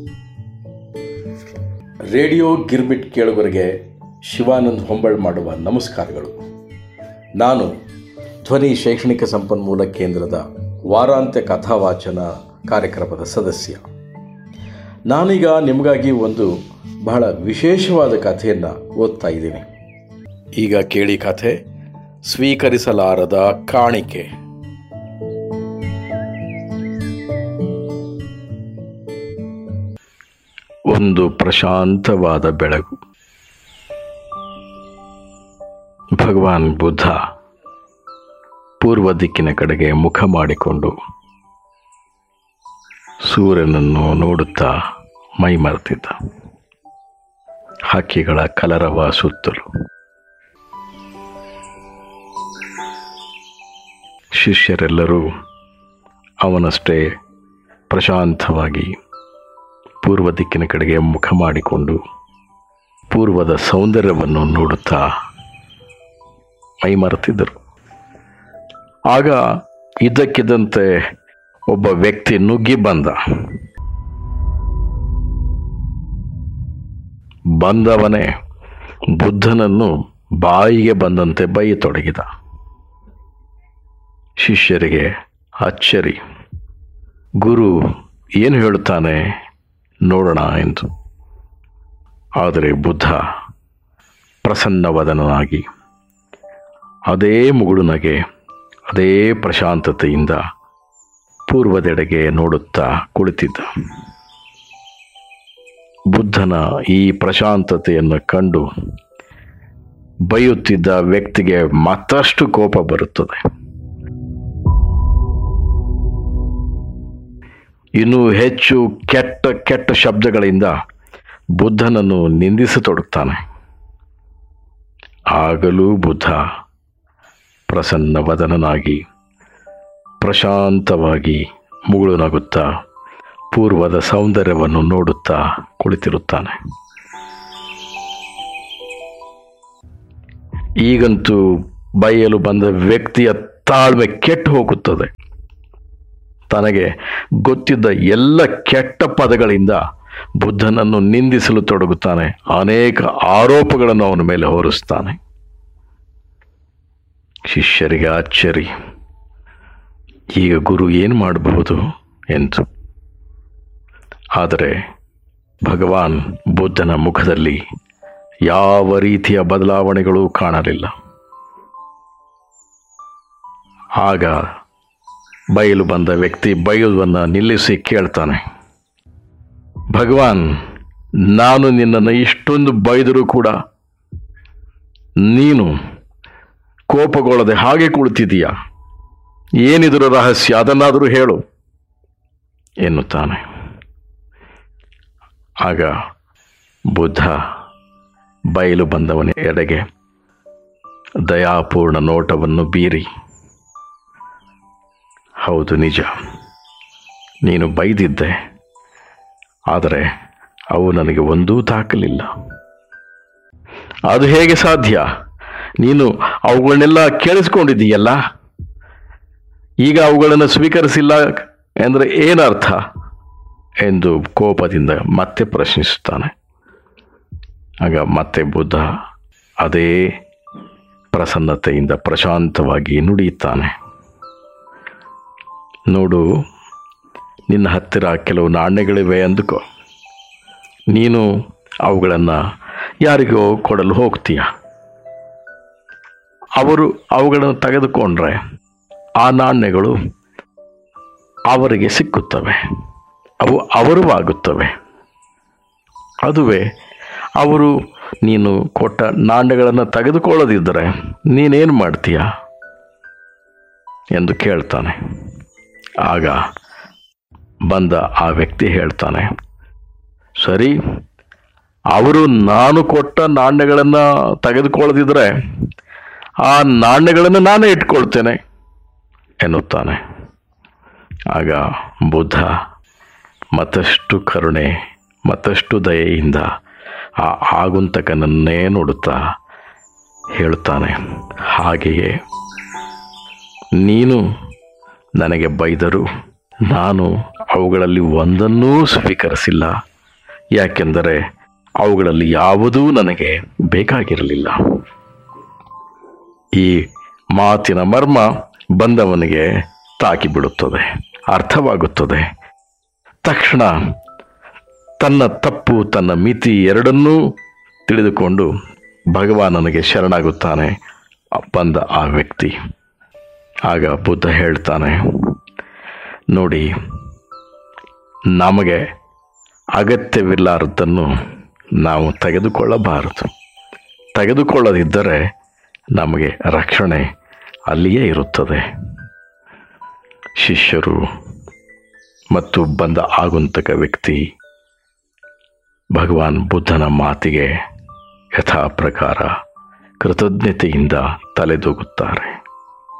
radio girmit ಕೇಳುಗರಿಗೆ ಶಿವಾನಂದ್ ಹೊಂಬಾಳ್ ಮಾಡುವ ನಮಸ್ಕಾರಗಳು ನಾನು ಧ್ವನಿ ಶೈಕ್ಷಣಿಕ ಸಂಪನ್ಮೂಲ ಕೇಂದ್ರದ ವಾರಾಂತ್ಯ ಕಥಾವಾಚನ ಕಾರ್ಯಕ್ರಮದ ಸದಸ್ಯ ನಾನೀಗ ನಿಮಗಾಗಿ ಒಂದು ಬಹಳ ವಿಶೇಷವಾದ ಕಥೆಯನ್ನು ಓದ್ತಾ ಇದ್ದೀನಿ ಈಗ ಕೇಳಿ ಕಥೆ ಸ್ವೀಕರಿಸಲಾರದ ಕಾಣಿಕೆ ಒಂದು ಪ್ರಶಾಂತವಾದ ಬೆಳಗು ಭಗವಾನ್ ಬುದ್ಧ ಪೂರ್ವ ದಿಕ್ಕಿನ ಕಡೆಗೆ ಮುಖ ಮಾಡಿಕೊಂಡು ಸೂರ್ಯನನ್ನು ನೋಡುತ್ತಾ ಮೈ ಮರೆತಿದ್ದ ಹಕ್ಕಿಗಳ ಕಲರವ ಸುತ್ತಲೂ ಶಿಷ್ಯರೆಲ್ಲರೂ ಅವನಷ್ಟೇ ಪ್ರಶಾಂತವಾಗಿ ಪೂರ್ವ ದಿಕ್ಕಿನ ಕಡೆಗೆ ಮುಖ ಮಾಡಿಕೊಂಡು ಪೂರ್ವದ ಸೌಂದರ್ಯವನ್ನು ನೋಡುತ್ತಾ ಮೈಮರೆತಿದ್ದರು ಆಗ ಇದ್ದಕ್ಕಿದ್ದಂತೆ ಒಬ್ಬ ವ್ಯಕ್ತಿ ನುಗ್ಗಿ ಬಂದ ಬಂದವನೇ ಬುದ್ಧನನ್ನು ಬಾಯಿಗೆ ಬಂದಂತೆ ಬೈಯತೊಡಗಿದ ಶಿಷ್ಯರಿಗೆ ಅಚ್ಚರಿ ಗುರು ಏನು ಹೇಳುತ್ತಾನೆ ನೋಡೋಣ ಎಂದು ಆದರೆ ಬುದ್ಧ ಪ್ರಸನ್ನವದನಾಗಿ ಅದೇ ಮುಗುಳುನಗೆ ಅದೇ ಪ್ರಶಾಂತತೆಯಿಂದ ಪೂರ್ವದೆಡೆಗೆ ನೋಡುತ್ತಾ ಕುಳಿತಿದ್ದ ಬುದ್ಧನ ಈ ಪ್ರಶಾಂತತೆಯನ್ನು ಕಂಡು ಬೈಯುತ್ತಿದ್ದ ವ್ಯಕ್ತಿಗೆ ಮತ್ತಷ್ಟು ಕೋಪ ಬರುತ್ತದೆ ಇನ್ನೂ ಹೆಚ್ಚು ಕೆಟ್ಟ ಕೆಟ್ಟ ಶಬ್ದಗಳಿಂದ ಬುದ್ಧನನ್ನು ನಿಂದಿಸತೊಡಗ್ತಾನೆ ಆಗಲೂ ಬುದ್ಧ ಪ್ರಸನ್ನವದನನಾಗಿ ಪ್ರಶಾಂತವಾಗಿ ಮುಗುಳು ನಗುತ್ತಾ ಪೂರ್ವದ ಸೌಂದರ್ಯವನ್ನು ನೋಡುತ್ತಾ ಕುಳಿತಿರುತ್ತಾನೆ ಈಗಂತೂ ಬೈಯಲು ಬಂದ ವ್ಯಕ್ತಿಯ ತಾಳ್ಮೆ ಕೆಟ್ಟು ಹೋಗುತ್ತದೆ ತನಗೆ ಗೊತ್ತಿದ್ದ ಎಲ್ಲ ಕೆಟ್ಟ ಪದಗಳಿಂದ ಬುದ್ಧನನ್ನು ನಿಂದಿಸಲು ತೊಡಗುತ್ತಾನೆ ಅನೇಕ ಆರೋಪಗಳನ್ನು ಅವನ ಮೇಲೆ ಹೊರಿಸ್ತಾನೆ ಶಿಷ್ಯರಿಗೆ ಆಶ್ಚರ್ಯ ಈಗ ಗುರು ಏನು ಮಾಡಬಹುದು ಎಂದು ಆದರೆ ಭಗವಾನ್ ಬುದ್ಧನ ಮುಖದಲ್ಲಿ ಯಾವ ರೀತಿಯ ಬದಲಾವಣೆಗಳೂ ಕಾಣಲಿಲ್ಲ ಆಗ ಬಯಲು ಬಂದ ವ್ಯಕ್ತಿ ಬಯಲುವನ್ನು ನಿಲ್ಲಿಸಿ ಕೇಳ್ತಾನೆ ಭಗವಾನ್ ನಾನು ನಿನ್ನನ್ನು ಇಷ್ಟೊಂದು ಬೈದರೂ ಕೂಡ ನೀನು ಕೋಪಗೊಳ್ಳದೆ ಹಾಗೆ ಕುಳಿತಿದೀಯ ಏನಿದ್ರ ರಹಸ್ಯ ಅದನ್ನಾದರೂ ಹೇಳು ಎನ್ನುತ್ತಾನೆ ಆಗ ಬುದ್ಧ ಬಯಲು ಬಂದವನ ಎಡೆಗೆ ದಯಾಪೂರ್ಣ ನೋಟವನ್ನು ಬೀರಿ ಹೌದು ನಿಜ ನೀನು ಬೈದಿದ್ದೆ ಆದರೆ ಅವು ನನಗೆ ಒಂದೂ ತಾಕಲಿಲ್ಲ ಅದು ಹೇಗೆ ಸಾಧ್ಯ ನೀನು ಅವುಗಳನ್ನೆಲ್ಲ ಕೇಳಿಸ್ಕೊಂಡಿದ್ದೀಯಲ್ಲ ಈಗ ಅವುಗಳನ್ನು ಸ್ವೀಕರಿಸಿಲ್ಲ ಎಂದರೆ ಏನರ್ಥ ಎಂದು ಕೋಪದಿಂದ ಮತ್ತೆ ಪ್ರಶ್ನಿಸುತ್ತಾನೆ ಆಗ ಮತ್ತೆ ಬುದ್ಧ ಅದೇ ಪ್ರಸನ್ನತೆಯಿಂದ ಪ್ರಶಾಂತವಾಗಿ ನುಡಿಯುತ್ತಾನೆ ನೋಡು ನಿನ್ನ ಹತ್ತಿರ ಕೆಲವು ನಾಣ್ಯಗಳಿವೆ ಅಂದುಕೋ ನೀನು ಅವುಗಳನ್ನು ಯಾರಿಗೋ ಕೊಡಲು ಹೋಗ್ತೀಯ ಅವರು ಅವುಗಳನ್ನು ತೆಗೆದುಕೊಂಡ್ರೆ ಆ ನಾಣ್ಯಗಳು ಅವರಿಗೆ ಸಿಕ್ಕುತ್ತವೆ ಅವು ಅವರು ಆಗುತ್ತವೆ ಅದುವೇ ಅವರು ನೀನು ಕೊಟ್ಟ ನಾಣ್ಯಗಳನ್ನು ತೆಗೆದುಕೊಳ್ಳದಿದ್ದರೆ ನೀನೇನು ಮಾಡ್ತೀಯ ಎಂದು ಕೇಳ್ತಾನೆ ಆಗ ಬಂದ ಆ ವ್ಯಕ್ತಿ ಹೇಳ್ತಾನೆ ಸರಿ ಅವರು ನಾನು ಕೊಟ್ಟ ನಾಣ್ಯಗಳನ್ನು ತೆಗೆದುಕೊಳ್ಳದಿದ್ದರೆ ಆ ನಾಣ್ಯಗಳನ್ನು ನಾನೇ ಇಟ್ಕೊಳ್ತೇನೆ ಎನ್ನುತ್ತಾನೆ ಆಗ ಬುದ್ಧ ಮತ್ತಷ್ಟು ಕರುಣೆ ಮತ್ತಷ್ಟು ದಯೆಯಿಂದ ಆ ಆಗುಂತಕನನ್ನೇ ನೋಡುತ್ತಾ ಹೇಳುತ್ತಾನೆ ಹಾಗೆಯೇ ನೀನು ನನಗೆ ಬೈದರು ನಾನು ಅವುಗಳಲ್ಲಿ ಒಂದನ್ನೂ ಸ್ವೀಕರಿಸಿಲ್ಲ ಯಾಕೆಂದರೆ ಅವುಗಳಲ್ಲಿ ಯಾವುದೂ ನನಗೆ ಬೇಕಾಗಿರಲಿಲ್ಲ ಈ ಮಾತಿನ ಮರ್ಮ ಬಂದವನಿಗೆ ತಾಕಿಬಿಡುತ್ತದೆ ಅರ್ಥವಾಗುತ್ತದೆ ತಕ್ಷಣ ತನ್ನ ತಪ್ಪು ತನ್ನ ಮಿತಿ ಎರಡನ್ನೂ ತಿಳಿದುಕೊಂಡು ಭಗವಾನನಿಗೆ ಶರಣಾಗುತ್ತಾನೆ ಬಂದ ಆ ವ್ಯಕ್ತಿ ಆಗ ಬುದ್ಧ ಹೇಳ್ತಾನೆ ನೋಡಿ ನಮಗೆ ಅಗತ್ಯವಿಲ್ಲಾರದ್ದನ್ನು ನಾವು ತೆಗೆದುಕೊಳ್ಳಬಾರದು ತೆಗೆದುಕೊಳ್ಳದಿದ್ದರೆ ನಮಗೆ ರಕ್ಷಣೆ ಅಲ್ಲಿಯೇ ಇರುತ್ತದೆ ಶಿಷ್ಯರು ಮತ್ತು ಬಂದ ಆಗುಂತಕ ವ್ಯಕ್ತಿ ಭಗವಾನ್ ಬುದ್ಧನ ಮಾತಿಗೆ ಯಥಾ ಪ್ರಕಾರ ಕೃತಜ್ಞತೆಯಿಂದ ತಲೆದೂಗುತ್ತಾರೆ